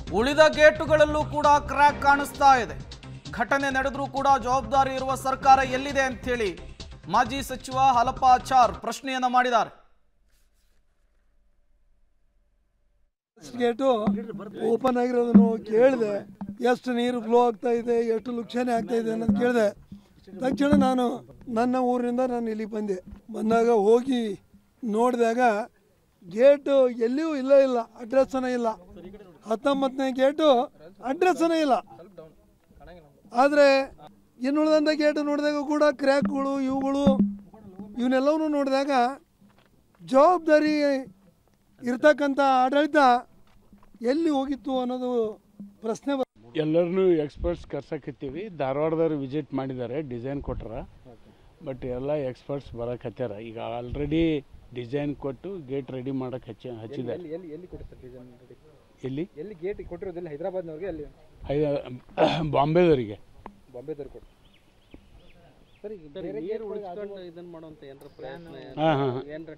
ಉಳಿದ ಗೇಟುಗಳಲ್ಲೂ ಕೂಡ ಕ್ರ್ಯಾಕ್ ಕಾಣಿಸ್ತಾ ಇದೆ ಘಟನೆ ನಡೆದ್ರೂ ಕೂಡ ಜವಾಬ್ದಾರಿ ಇರುವ ಸರ್ಕಾರ ಎಲ್ಲಿದೆ ಅಂಥೇಳಿ ಮಾಜಿ ಸಚಿವ ಹಲಪ ಆಚಾರ್ ಪ್ರಶ್ನೆಯನ್ನ ಮಾಡಿದ್ದಾರೆ ಗೇಟು ಓಪನ್ ಆಗಿರೋದನ್ನು ಕೇಳಿದೆ ಎಷ್ಟು ನೀರು ಫ್ಲೋ ಆಗ್ತಾ ಇದೆ ಎಷ್ಟು ಲುಕ್ಷಣೆ ಆಗ್ತಾ ಇದೆ ಅನ್ನೋದು ಕೇಳಿದೆ ತಕ್ಷಣ ನಾನು ನನ್ನ ಊರಿನಿಂದ ನಾನು ಇಲ್ಲಿಗೆ ಬಂದೆ ಬಂದಾಗ ಹೋಗಿ ನೋಡಿದಾಗ ಗೇಟು ಎಲ್ಲಿಯೂ ಇಲ್ಲ ಇಲ್ಲ ಅಡ್ರೆಸ್ಸನೇ ಇಲ್ಲ ಹತ್ತೊಂಬತ್ತನೇ ಗೇಟು ಅಡ್ರೆಸ್ಸನೇ ಇಲ್ಲ ಆದರೆ ಇನ್ನುಳಿದಂಥ ಗೇಟು ನೋಡಿದಾಗ ಕೂಡ ಕ್ರ್ಯಾಕ್ಗಳು ಇವುಗಳು ಇವನ್ನೆಲ್ಲವನ್ನೂ ನೋಡಿದಾಗ ಜವಾಬ್ದಾರಿ ಇರ್ತಕ್ಕಂಥ ಆಡಳಿತ ಎಲ್ಲಿ ಹೋಗಿತ್ತು ಅನ್ನೋದು ಪ್ರಶ್ನೆ ಬ- ಎಲ್ಲರನ್ನೂ ಎಕ್ಸ್ಪರ್ಟ್ಸ್ ಕರ್ಸಕತ್ತೀವಿ ಧಾರವಾಡದವ್ರು ವಿಸಿಟ್ ಮಾಡಿದ್ದಾರೆ ಡಿಸೈನ್ ಕೊಟ್ರ ಬಟ್ ಎಲ್ಲ ಎಕ್ಸ್ಪರ್ಟ್ಸ್ ಬರಕತ್ಯಾರ ಈಗ ಆಲ್ರೆಡಿ ಡಿಸೈನ್ ಕೊಟ್ಟು ಗೇಟ್ ರೆಡಿ ಮಾಡಕ್ಕೆ ಹಚ್ಚಿ ಹಚ್ಚಿದ್ದಾರೆ ಎಲ್ಲಿ ಎಲ್ಲಿ ಎಲ್ಲಿ ಕೊಡ್ತಾರೆ ಡಿಸೈನ್ ರೆಡಿ ಎಲ್ಲಿ ಎಲ್ಲಿ ಗೇಟ್ ಕೊಟ್ಟಿರೋದಿಲ್ಲ ಹೈದರಾಬಾದ್ನವ್ರಿಗೆ ಅಲ್ಲಿ ಹೈ- ಬಾಂಬೆದವರಿಗೆ ಬಾಂಬೆದವ್ರು ಕೊಟ್ಟು ಸರ್ ಈಗ ಬೇರೆ ನೀರು ಉಳಿಸ್ಕೊಂಡು ಇದನ್ನ ಮಾಡುವಂತ ಏನ್ರ ಪ್ರಯತ್ನ ಹಾಂ ಹಾಂ ಏನ್ರ